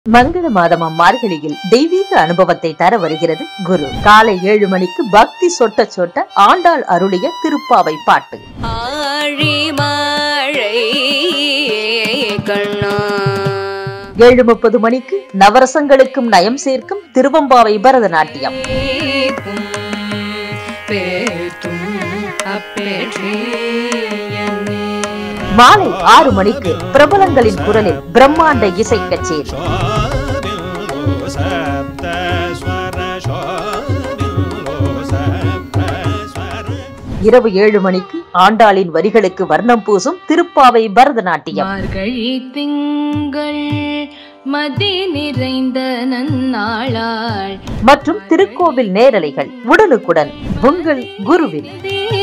மங்கள மாதமாம் மார்கழியில் தெய்வீக அனுபவத்தை தர வருகிறது குரு காலை ஏழு மணிக்கு பக்தி சொட்ட சொட்ட ஆண்டாள் அருளிய திருப்பாவை பாட்டு ஆழி மழை கண்ணா ஏழு முப்பது மணிக்கு நவரசங்களுக்கும் நயம் சேர்க்கும் திருவம்பாவை பரதநாட்டியம் பேத்தும் பேத்தும் அப்பேற்றியனே மாலை ஆறு மணிக்கு பிரபலங்களின் குரலில் பிரம்மாண்ட இசை கச்சேரி शोभिन्दो सप्तस्वर शोभिन्दो सप्तस्वर இரவு ஏழு மணிக்கு ஆண்டாளின் வரிகளுக்கு வர்ணம் பூசும் திருப்பாவை பரதநாட்டியம் மார்கழி திங்கள் மதி நிறைந்த நன்னாளாள் மற்றும் திருக்கோவில் நேரலைகள் உடனுக்குடன் உங்கள் குருவில் தீ